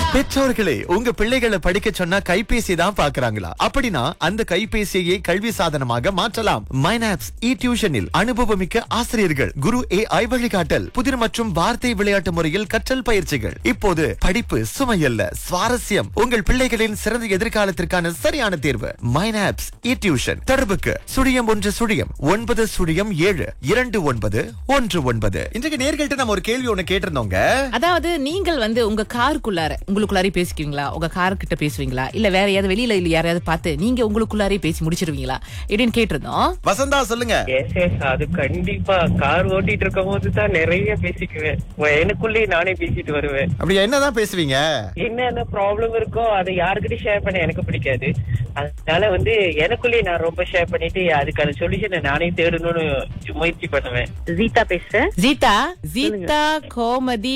பெற்றோர்களே உங்க பிள்ளைகளை படிக்க சொன்னா கைபேசி தான் பாக்குறாங்களா அப்படின்னா அந்த கைபேசியை கல்வி சாதனமாக மாற்றலாம் மைனாப்ஸ் இ டியூஷனில் அனுபவமிக்க ஆசிரியர்கள் குரு ஏ ஐ வழிகாட்டல் புதிர் மற்றும் வார்த்தை விளையாட்டு முறையில் கற்றல் பயிற்சிகள் இப்போது படிப்பு சுமையல்ல சுவாரஸ்யம் உங்கள் பிள்ளைகளின் சிறந்த எதிர்காலத்திற்கான சரியான தேர்வு மைனாப்ஸ் இ டியூஷன் தொடர்புக்கு சுழியம் ஒன்று சுழியம் ஒன்பது சுழியம் ஏழு இரண்டு ஒன்பது ஒன்று ஒன்பது இன்றைக்கு நேர்கள்ட்ட நம்ம ஒரு கேள்வி ஒண்ணு கேட்டிருந்தோங்க அதாவது நீங்கள் வந்து உங்க காருக்குள்ளார உங்களுக்குள்ளாரே பேசிக்குவீங்களா உங்க கார் கிட்ட பேசுவீங்களா இல்ல வேற யாராவது வெளியில இல்ல யாரையாவது பார்த்து நீங்க உங்களுக்குள்ளாரே பேசி முடிச்சிருவீங்களா இப்படின்னு கேட்டிருந்தோம் வசந்தா சொல்லுங்க எஸ் எஸ் அது கண்டிப்பா கார் ஓட்டிட்டு இருக்கும் போது தான் நிறைய பேசிக்குவேன் எனக்குள்ளே நானே பேசிட்டு வருவேன் அப்படி என்னதான் பேசுவீங்க என்னென்ன ப்ராப்ளம் இருக்கோ அதை யாருக்கிட்டையும் ஷேர் பண்ண எனக்கு பிடிக்காது அதனால வந்து எனக்குள்ளேயே நான் ரொம்ப ஷேர் பண்ணிட்டு அதுக்கான சொல்யூஷனை நானே தேடணும்னு முயற்சி பண்ணுவேன் ஜீதா பேசுறேன் ஜீதா ஜீதா கோமதி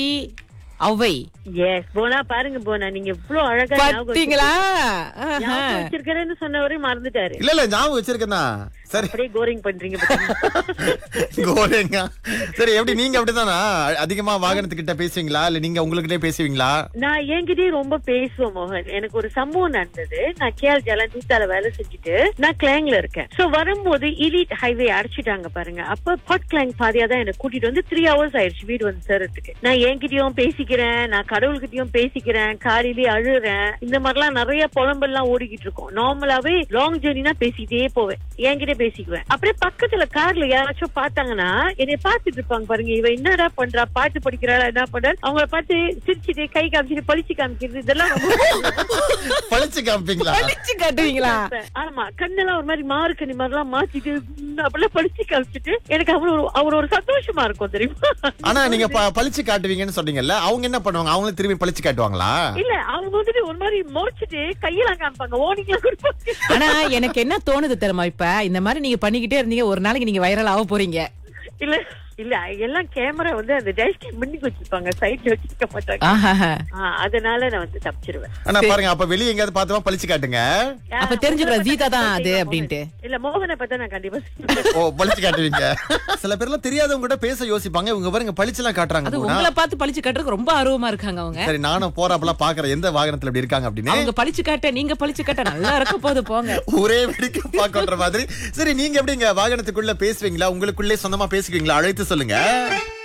அவை எஸ் போனா பாருங்க போனா நீங்க இவ்வளவு அழகா ஞாபகம் பாத்தீங்களா வச்சிருக்கீங்க. ஞாபகம் வச்சிருக்கிறேன்னு சொன்னவரே மறந்துட்டாரு இல்ல இல்ல ஞாபகம் வச்சிருக்கேன் சரி அப்படியே கோரிங் பண்றீங்க பாத்தீங்களா? கோரேங்க சரி எப்படி நீங்க அப்படிதானா அதிகமா வாகனத்துக்கிட்ட பேசுவீங்களா இல்ல நீங்க உங்ககிட்டே பேசுவீங்களா நான் என்கிட்டயே ரொம்ப பேசுவேன் மோகன் எனக்கு ஒரு சம்பவம் நடந்தது நான் கேஎல் ஜலன் தீத்தால வேலை செஞ்சுட்டு நான் கிளாங்ல இருக்கேன் சோ வரும்போது இலிட் ஹைவே அடைச்சிட்டாங்க பாருங்க அப்ப பாட் கிளாங் பாதியா தான் எனக்கு கூட்டிட்டு வந்து த்ரீ ஹவர்ஸ் ஆயிடுச்சு வீடு வந்து சேர்றதுக்கு நான் என்கிட்டயும் பேசிக்கிறேன் நான் கடவுள்கிட்டயும் பேசிக்கிறேன் காரிலேயே அழுறேன் இந்த மாதிரிலாம் நிறைய புலம்பெல்லாம் ஓடிக்கிட்டு இருக்கோம் நார்மலாவே லாங் ஜெர்னினா பேசிட்டே போவேன் என்கிட்ட பேசிக்குவேன் அப்படியே பக்கத்துல கார்ல யாராச்சும் பார்த்தாங்கன்னா என்னை பார்த்துட்டு இருப்பாங்க பாருங்க இவ என்னடா பண்றா பாட்டு படிக்கிறாளா என்ன பண்றா அவங்கள பார்த்து சிரிச்சுட்டு கை காமிச்சிட்டு பளிச்சு காமிக்கிறது இதெல்லாம் ரொம்ப பழிச்சு காமிப்பீங்களா படிச்சு காட்டுவீங்களா ஆமா கண்ணெல்லாம் ஒரு மாதிரி மாறு கண்ணி மாதிரி எல்லாம் மாத்திட்டு உம், அப்படிலாம் படிச்சு காமிச்சிட்டு எனக்கு அவர் ஒரு அவர் ஒரு சந்தோஷமா இருக்கும் தெரியுமா ஆனா நீங்க ப- பழிச்சு காட்டுவீங்கன்னு சொன்னீங்கல்ல அவங்க என்ன பண்ணுவாங்க அவங்களும் திரும்பி பழிச்சு காட்டுவாங்களா இல்ல அவங்க வந்துட்டு ஒரு மாதிரி மோச்சிட்டு கையெல்லாம் காமிப்பாங்க ஓனிங்கெல்லாம் கொடுப்பாங்க ஆனா எனக்கு என்ன தோணுது தெரியுமா இப்ப இந்த மாதிரி நீங்க பண்ணிக்கிட்டே இருந்தீங்க ஒரு நாளைக்கு நீங்க வைரல் ஆக போறீங்க இல்ல இல்ல எல்லாம் கேமரா வந்து அந்த டேஷ் கேம் முன்னுக்கு வச்சிருப்பாங்க சைட்ல வச்சிருக்க மாட்டாங்க ஆஹாஹா. ஆ, அதனால நான் வந்து தப்பிச்சிருவேன் ஆனா பாருங்க அப்ப வெளிய எங்கயாவது பார்த்தா பழிச்சு காட்டுங்க அப்ப தெரிஞ்சுக்கிறோம் ஜீதா தான் அது அப்படின்ட்டு இல்ல மோகனை பார்த்தா நான் கண்டிப்பா சொல்லுவேன். ஓ பழிச்சு காட்டுவீங்க சில பேர்லாம் தெரியாதவங்க கூட பேச யோசிப்பாங்க இவங்க பாருங்க பழிச்செல்லாம் காட்டுறாங்க அது பூனா. உங்களை பார்த்து பழிச்சு காட்டுறதுக்கு ரொம்ப ஆர்வமா இருக்காங்க அவங்க சரி நானும் போறப்பெல்லாம் பாக்குறேன் எந்த வாகனத்துல இப்படி இருக்காங்க அப்படின்னு அவங்க பழிச்சு காட்ட நீங்க பழிச்சு காட்ட நல்லா இருக்க போது போங்க ஒரே வெடிக்க பாக்கன்ற மாதிரி சரி நீங்க எப்படிங்க வாகனத்துக்குள்ள பேசுவீங்களா உங்களுக்குள்ளே சொந்தமா பேசுவீங்களா அழைத்து சொல்லுங்க